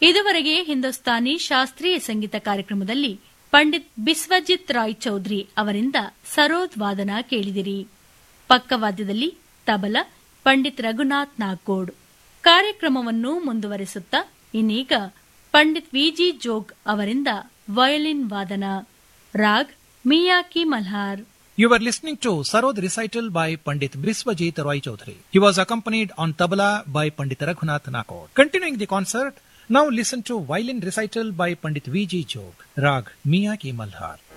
ಇದುವರೆಗೆ ಹಿಂದೂಸ್ತಾನಿ ಶಾಸ್ತ್ರೀಯ ಸಂಗೀತ ಕಾರ್ಯಕ್ರಮದಲ್ಲಿ ಪಂಡಿತ್ ಬಿಸ್ವಜಿತ್ ರಾಯ್ ಚೌಧರಿ ಅವರಿಂದ ಸರೋದ್ ವಾದನ ಕೇಳಿದಿರಿ ಪಕ್ಕವಾದ್ಯದಲ್ಲಿ ತಬಲ ಪಂಡಿತ್ ರಘುನಾಥ್ ನಾಗೋಡ್ ಕಾರ್ಯಕ್ರಮವನ್ನು ಮುಂದುವರೆಸುತ್ತಾ ಇನ್ನೀಗ ಪಂಡಿತ್ ವಿಜಿ ಜೋಗ್ ಅವರಿಂದ ವಯೋಲಿನ್ ವಾದನ raag ಮಿಯಾಕಿ Malhar You were listening to Sarod recital by Pandit Briswajit Roy Chaudhary. He was accompanied on tabla by Pandit Raghunath Nakod. Continuing the concert, now listen to violin recital by Pandit V.G. Jog, Rag Mia Ki Malhar.